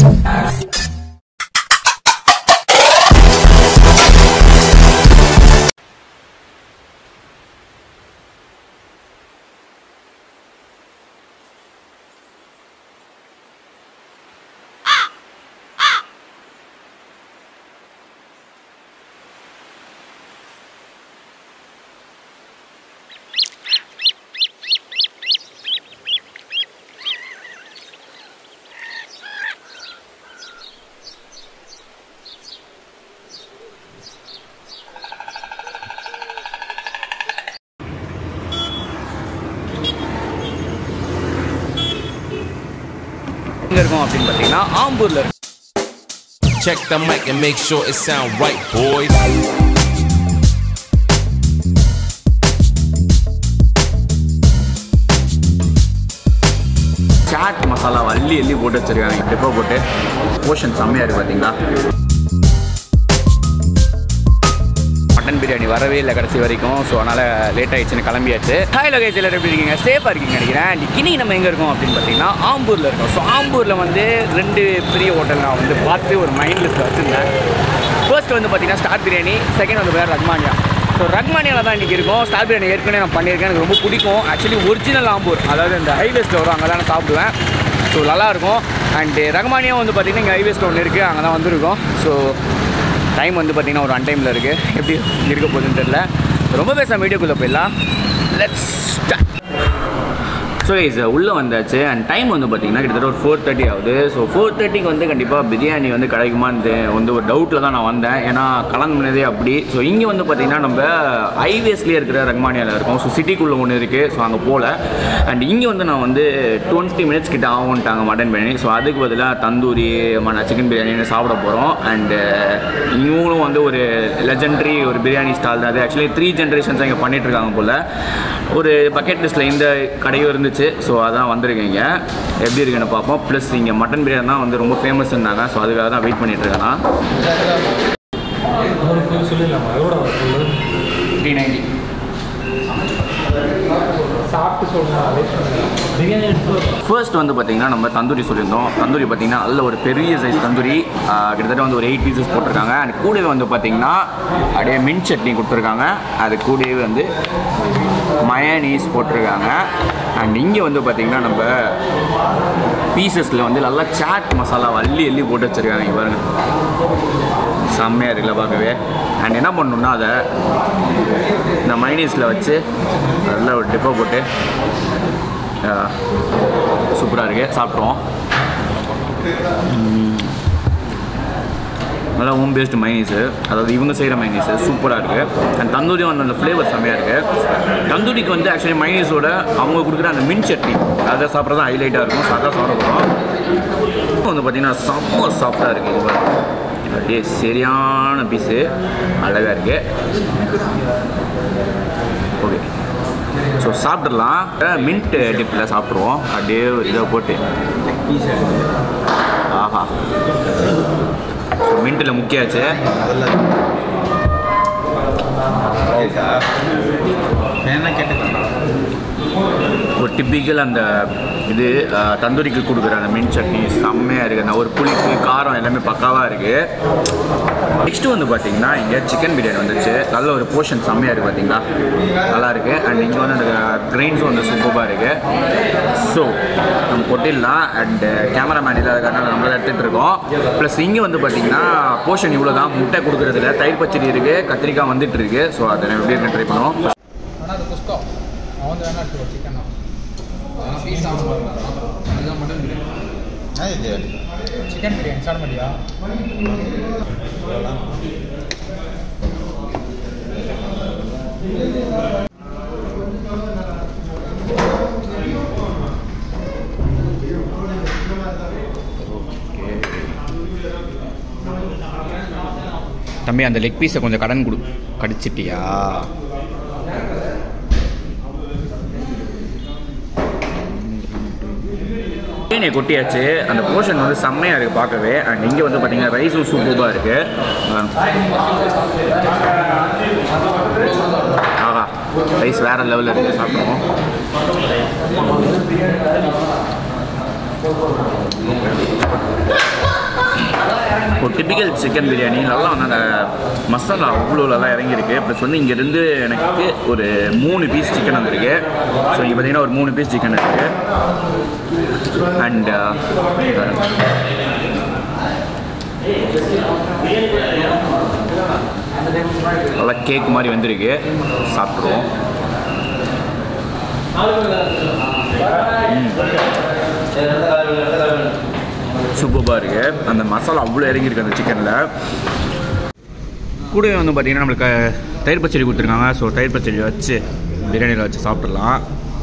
எங்கே இருக்கும் அப்படின்னு பார்த்தீங்கன்னா ஆம்பூரில் இருக்கும் Check the mic and make sure it sound right, boys. Chaat masala அள்ளி அள்ளி போட்டு வச்சிருக்காங்க டிப்போ போட்டு போர்ஷன் செம்மையாக இருக்குது பார்த்தீங்களா மட்டன் பிரியாணி வரவே இல்லை கடைசி வரைக்கும் ஸோ அதனால் லேட் ஆயிடுச்சுன்னு கிளம்பியாச்சு ஹாய் லோகேஜ் எல்லாரும் எப்படி இருக்கீங்க சேஃபாக இருக்கீங்க நினைக்கிறேன் And இன்னைக்கு நம்ம எங்கே இருக்கோம் அப்படின்னு பார்த்தீங்கன்னா ஆம்பூரில் இருக்கோம் ஸோ ஆம்பூரில் வந்து ரெண்டு பெரிய ஹோட்டல் நான் வந்து பார்த்து ஒரு மைண்ட் லிஸ்ட்டில் வச்சுருந்தேன் ஃபர்ஸ்ட் வந்து பார்த்தீங்கன்னா ஸ்டார் பிரியாணி செகண்ட் வந்து பேர் ரஹ்மானியா ஸோ ரஹ்மானியாவில் தான் இன்றைக்கி இருக்கும் ஸ்டார் பிரியாணி ஏற்கனவே நான் பண்ணியிருக்கேன் எனக்கு ரொம்ப பிடிக்கும் ஆக்சுவலி ஒரிஜினல் ஆம்பூர் அதாவது இந்த ஹைவேஸில் வரும் அங்கே தான் நான் சாப்பிடுவேன் ஸோ நல்லாயிருக்கும் அண்டு ரஹ்மானியா வந்து பார்த்திங்கன்னா இங்கே ஹைவேஸில் ஒன்று இருக்குது அங்கே தான் வந்திருக்கோம் ஸோ டைம் வந்து பார்த்திங்கன்னா ஒரு அன்டைமில் இருக்குது எப்படி இருக்க போகுதுன்னு தெரில ரொம்ப பேச வீடியோக்குள்ளே போயிடலாம் லெட்ஸ் ஸ்டார்ட் ஸோ இஸ் உள்ளே வந்தாச்சு அண்ட் டைம் வந்து பார்த்தீங்கன்னா கிட்டத்தட்ட ஒரு ஃபோர் தேர்ட்டி ஆகுது ஸோ ஃபோர் தேர்ட்டிக்கு வந்து கண்டிப்பாக பிரியாணி வந்து கிடைக்குமான்னு வந்து ஒரு டவுட்டில் தான் நான் வந்தேன் ஏன்னா கலந்துனதே அப்படி ஸோ இங்கே வந்து பார்த்தீங்கன்னா நம்ம ஹைவேஸ்லேயே இருக்கிற ரஹ்மானியாவில் இருக்கோம் ஸோ சிட்டிக்குள்ளே ஒன்று இருக்குது ஸோ அங்கே போகல அண்ட் இங்கே வந்து நான் வந்து டுவெண்ட்டி மினிட்ஸ் கிட்ட ஆகும்ட்டாங்க மட்டன் பிரியாணி ஸோ அதுக்கு பதிலாக தந்தூரி மன சிக்கன் பிரியாணி சாப்பிட போகிறோம் அண்டு இவங்களும் வந்து ஒரு லெஜெண்டரி ஒரு பிரியாணி ஸ்டால் தான் அது ஆக்சுவலி த்ரீ ஜென்ரேஷன்ஸ் இங்கே பண்ணிட்டு இருக்காங்க போல் ஒரு பக்கெட் லிஸ்ட்டில் இந்த கடையும் இருந்துச்சு ஸோ அதான் வந்திருக்கீங்க எப்படி இருக்குன்னு பார்ப்போம் ப்ளஸ் இங்கே மட்டன் பிரியாணி தான் வந்து ரொம்ப ஃபேமஸ் இருந்தாங்க ஸோ அதுக்காக தான் வெயிட் பண்ணிட்டு இருக்கேன் நான் ஒரு ஃபுல் சொல்லிடலாமா எவ்வளோ ஃபுல்லு த்ரீ நைன்ட்டி சாப்பிட்டு சொல்லலாம் பிரியாணி ஃபர்ஸ்ட் வந்து பார்த்தீங்கன்னா நம்ம தந்தூரி சொல்லியிருந்தோம் தந்தூரி பார்த்தீங்கன்னா நல்ல ஒரு பெரிய சைஸ் தந்தூரி ஆஹ் கிட்டத்தட்ட வந்து ஒரு எயிட் பீசஸ் போட்டிருக்காங்க அண்ட் கூடவே வந்து பார்த்தீங்கன்னா அப்படியே மின் சட்னி கொடுத்துருக்காங்க அது கூடவே வந்து மயனீஸ் போட்டிருக்காங்க அண்ட் இங்கே வந்து பார்த்தீங்கன்னா நம்ம பீசஸில் வந்து நல்லா சாட் மசாலா அள்ளி அள்ளி போட்டு வச்சுருக்காங்க இங்க பாருங்க செம்மையாக இருக்குல்ல பார்க்கவே அண்ட் என்ன பண்ணணும்னா அதை இந்த மைனீஸில் வச்சு நல்லா ஒரு டிப்போ போட்டு சூப்பராக இருக்குது சாப்பிட்ருவோம் ம். நல்லா ஹோம் பேஸ்டு மைனீஸு அதாவது இவங்க செய்கிற மைனீஸு சூப்பராக இருக்குது அண்ட் தந்தூரியும் வந்து அந்த ஃப்ளேவர் செம்மையாக இருக்குது தந்தூரிக்கு வந்து ஆக்சுவலி மைனீஸோட அவங்க கொடுக்குற அந்த மின் சட்னி அதை சாப்பிட்றது தான் ஹைலைட்டாக இருக்கும் ஸோ அதான் சாப்பிட போகிறோம் இப்போ வந்து பார்த்திங்கன்னா செம்ம சாஃப்டாக இருக்குது இது பாருங்க. அப்படியே சரியான பீஸு அழகாக இருக்குது ஓகே ஸோ சாப்பிட்றலாம் மின்ட் டிப்பில் சாப்பிட்ருவோம் அப்படியே ஒரு இதை போட்டு ஆஹா ஸோ மின்ட்டில் முக்கியாச்சு என்ன கேட்டுக்கலாம் ஒரு டிப்பிக்கல் அந்த இது அஹ், தந்தூரிக்கு கொடுக்குற அந்த மின் சட்னி செம்மையாக இருக்குது அந்த ஒரு புளிப்பு காரம் எல்லாமே பக்காவாக இருக்குது நெக்ஸ்ட்டு வந்து பார்த்தீங்கன்னா இங்கே சிக்கன் பிரியாணி வந்துச்சு நல்ல ஒரு போர்ஷன் செம்மையாக இருக்குது பார்த்தீங்களா நல்லா இருக்குது அண்ட் இங்கே வந்து அந்த கிரெயின்ஸும் வந்து சூப்பராக இருக்குது ஸோ நம்ம கொட்டிடலாம் அண்ட் கேமராமேன் இல்லாததுக்காக நம்மளால எடுத்துகிட்டு இருக்கோம் ப்ளஸ் இங்கே வந்து பார்த்தீங்கன்னா போர்ஷன் இவ்வளோ தான் முட்டை கொடுக்குறதுல தயிர் பச்சடி இருக்குது கத்திரிக்காய் வந்துட்டு இருக்கு ஸோ அதை நம்ம எப்படி இருக்குன்னு ட்ரை பண்ணுவோம் ஆனால் அது குஸ்கா அவன் வேணா எடுத்துக்கோ சிக்கன் பீஸ் ஆகும் அதுதான் மட்டன் பிரியாணி இது சிக்கன் பிரியாணி சாப்பிட மாட்டியா தம்பி அந்த லெக் பீஸை கொஞ்சம் கடன் கொடு கடிச்சிட்டியா பிரியாணியை கொட்டியாச்சு அந்த போர்ஷன் வந்து செம்மையாக இருக்குது பார்க்கவே அண்ட் இங்கே வந்து பார்த்தீங்கன்னா ரைஸும் சூப்பராக இருக்குது ஆஹா ரைஸ் வேறு லெவலில் இருக்குது சாப்பிடுவோம் டிபிக்கல் சிக்கன் பிரியாணி நல்லா வந்து அந்த மசாலா அவ்வளோ நல்லா இறங்கியிருக்கு ப்ளஸ் வந்து இங்கேருந்து எனக்கு ஒரு மூணு பீஸ் சிக்கன் வந்திருக்கு ஸோ இங்கே பார்த்தீங்கன்னா ஒரு மூணு பீஸ் சிக்கன் இருக்குது அண்ட் நல்லா கேக் மாதிரி வந்திருக்கு சாப்பிட்ருவோம் சூப்பராக இருக்குது அந்த மசாலா அவ்வளோ இறங்கியிருக்கு அந்த சிக்கனில் கூடவே வந்து பார்த்திங்கன்னா நம்மளுக்கு தயிர் பச்சடி கொடுத்துருக்காங்க ஸோ தயிர் பச்சடி வச்சு பிரியாணியில் வச்சு சாப்பிட்றலாம்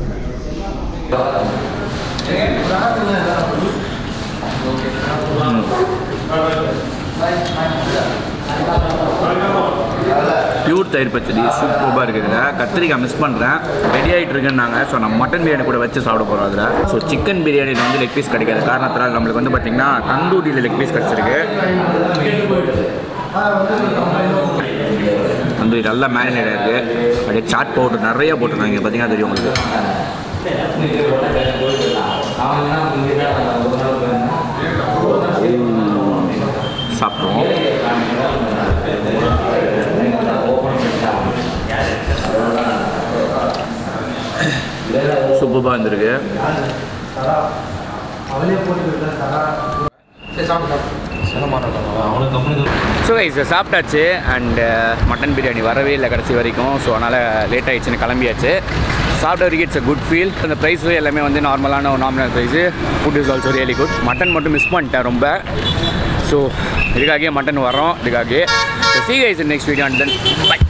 பியூர் தயிர் பச்சடி சூப்பராக இருக்குதுல கத்திரிக்காய் மிஸ் பண்ணுறேன் ரெடி ஆகிட்டு இருக்குன்னாங்க ஸோ நம்ம மட்டன் பிரியாணி கூட வச்சு சாப்பிட போகிறோம் அதில் ஸோ சிக்கன் பிரியாணியில் வந்து லெக் பீஸ் கிடைக்காத காரணத்தினால் நம்மளுக்கு வந்து பார்த்திங்கன்னா தந்தூரியில் லெக் பீஸ் கிடச்சிருக்கு தந்தூரி நல்லா மேரினேட் ஆயிருக்கு அப்படியே சாட் பவுடர் நிறைய போட்டிருக்காங்க பார்த்தீங்கன்னா தெரியும் உங்களுக்கு சாப்பிட்ருவோம் சூப்பராக இருந்திருக்கு சரி சாப்பிட்டு ஸோ கைஸ் சாப்பிட்டாச்சு அண்டு மட்டன் பிரியாணி வரவே இல்லை கடைசி வரைக்கும் ஸோ அதனால் லேட் ஆகிடுச்சுன்னு கிளம்பியாச்சு சாப்பிட்ட வரைக்கும் இட்ஸ் a குட் ஃபீல் அந்த ப்ரைஸு எல்லாமே வந்து நார்மலான ஒரு normal price food is also really good mutton மட்டும் மிஸ் பண்ணிட்டேன் ரொம்ப ஸோ இதுக்காகவே மட்டன் வரோம் இதுக்காகவே so see guys next video and then by